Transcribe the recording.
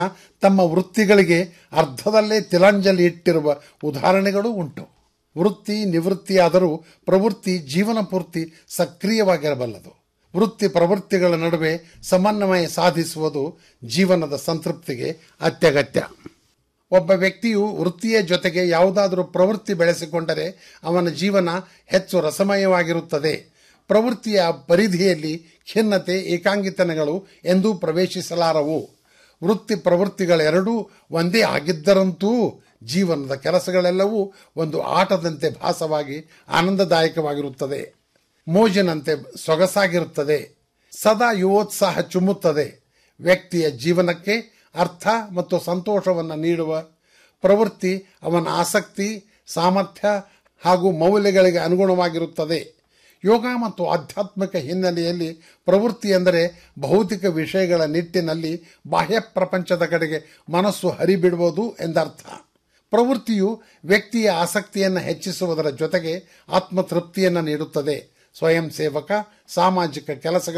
ತಮ್ಮ ವೃತ್ತಿಗಳಿಗೆ ಅರ್ಧದಲ್ಲೇ ತಿಲಾಂಜಲಿ ಇಟ್ಟಿರುವ ಉದಾಹರಣೆಗಳೂ ಉಂಟು ವೃತ್ತಿ ನಿವೃತ್ತಿಯಾದರೂ ಪ್ರವೃತ್ತಿ ಜೀವನ ಪೂರ್ತಿ ಸಕ್ರಿಯವಾಗಿರಬಲ್ಲದು ವೃತ್ತಿ ಪ್ರವೃತ್ತಿಗಳ ನಡುವೆ ಸಮನ್ವಯ ಸಾಧಿಸುವುದು ಜೀವನದ ಸಂತೃಪ್ತಿಗೆ ಅತ್ಯಗತ್ಯ ಒಬ್ಬ ವ್ಯಕ್ತಿಯು ವೃತ್ತಿಯ ಜೊತೆಗೆ ಯಾವುದಾದರೂ ಪ್ರವೃತ್ತಿ ಬೆಳೆಸಿಕೊಂಡರೆ ಅವನ ಜೀವನ ಹೆಚ್ಚು ರಸಮಯವಾಗಿರುತ್ತದೆ ಪ್ರವೃತ್ತಿಯ ಪರಿಧಿಯಲ್ಲಿ ಖಿನ್ನತೆ ಏಕಾಂಗಿತನಗಳು ಎಂದೂ ಪ್ರವೇಶಿಸಲಾರವು ವೃತ್ತಿ ಪ್ರವೃತ್ತಿಗಳೆರಡೂ ಒಂದೇ ಆಗಿದ್ದರಂತೂ ಜೀವನದ ಕೆಲಸಗಳೆಲ್ಲವೂ ಒಂದು ಆಟದಂತೆ ಭಾಸವಾಗಿ ಆನಂದದಾಯಕವಾಗಿರುತ್ತದೆ ಮೋಜಿನಂತೆ ಸೊಗಸಾಗಿರುತ್ತದೆ ಸದಾ ಯುವೋತ್ಸಾಹ ಚುಮ್ಮುತ್ತದೆ ವ್ಯಕ್ತಿಯ ಜೀವನಕ್ಕೆ ಅರ್ಥ ಮತ್ತು ಸಂತೋಷವನ್ನು ನೀಡುವ ಪ್ರವೃತ್ತಿ ಅವನ ಆಸಕ್ತಿ ಸಾಮರ್ಥ್ಯ ಹಾಗೂ ಮೌಲ್ಯಗಳಿಗೆ ಅನುಗುಣವಾಗಿರುತ್ತದೆ ಯೋಗ ಮತ್ತು ಆಧ್ಯಾತ್ಮಿಕ ಹಿನ್ನೆಲೆಯಲ್ಲಿ ಪ್ರವೃತ್ತಿ ಎಂದರೆ ಭೌತಿಕ ವಿಷಯಗಳ ನಿಟ್ಟಿನಲ್ಲಿ ಬಾಹ್ಯ ಪ್ರಪಂಚದ ಕಡೆಗೆ ಮನಸ್ಸು ಹರಿಬಿಡುವುದು ಎಂದರ್ಥ ಪ್ರವೃತ್ತಿಯು ವ್ಯಕ್ತಿಯ ಆಸಕ್ತಿಯನ್ನು ಹೆಚ್ಚಿಸುವುದರ ಜೊತೆಗೆ ಆತ್ಮತೃಪ್ತಿಯನ್ನು ನೀಡುತ್ತದೆ ಸ್ವಯಂ ಸೇವಕ ಸಾಮಾಜಿಕ ಕೆಲಸಗಳ